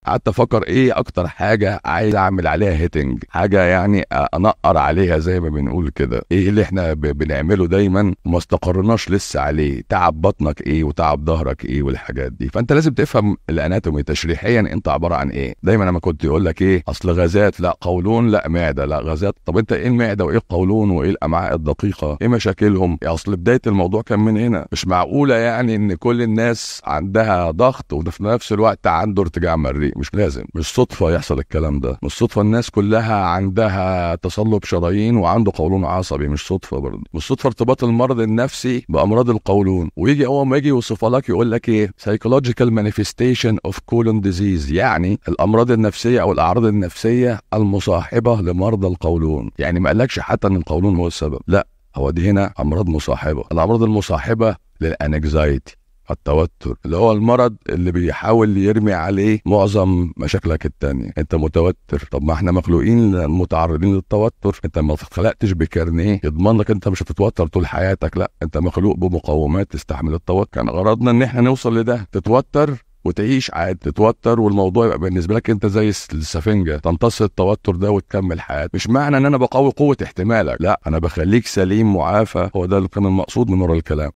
قعدت افكر ايه اكتر حاجه عايز اعمل عليها هيتنج حاجه يعني انقر عليها زي ما بنقول كده ايه اللي احنا ب- بنعمله دايما وما استقرناش لسه عليه تعب بطنك ايه وتعب ظهرك ايه والحاجات دي فانت لازم تفهم الاناتومي تشريحيا انت عباره عن ايه دايما لما كنت يقول لك ايه اصل غازات لا قولون لا معده لا غازات طب انت ايه المعده وايه القولون وايه الامعاء الدقيقه ايه مشاكلهم يا اصل بدايه الموضوع كان من هنا مش معقوله يعني ان كل الناس عندها ضغط وفي نفس الوقت عنده ارتجاع مريء مش لازم مش صدفه يحصل الكلام ده مش صدفه الناس كلها عندها تصلب شرايين وعنده قولون عصبي مش صدفه برضه مش صدفه ارتباط المرض النفسي بامراض القولون ويجي اول ما يجي يوصفها لك يقول لك ايه psychological manifestation of colon disease يعني الامراض النفسيه او الاعراض النفسيه المصاحبه لمرضى القولون يعني ما قالكش حتى ان القولون هو السبب لا هو دي هنا امراض مصاحبه الامراض المصاحبه للانكزايتي التوتر اللي هو المرض اللي بيحاول يرمي عليه معظم مشاكلك التانية انت متوتر طب ما احنا مخلوقين متعرضين للتوتر انت ما اتخلقتش بكارنيه يضمن لك انت مش هتتوتر طول حياتك لا انت مخلوق بمقومات تستحمل التوتر كان غرضنا ان احنا نوصل لده تتوتر وتعيش عادي تتوتر والموضوع يبقى بالنسبه لك انت زي الس- السفنجه تمتص التوتر ده وتكمل حياتك مش معنى ان انا بقوي قوه احتمالك لا انا بخليك سليم معافى هو ده اللي كان المقصود من ورا الكلام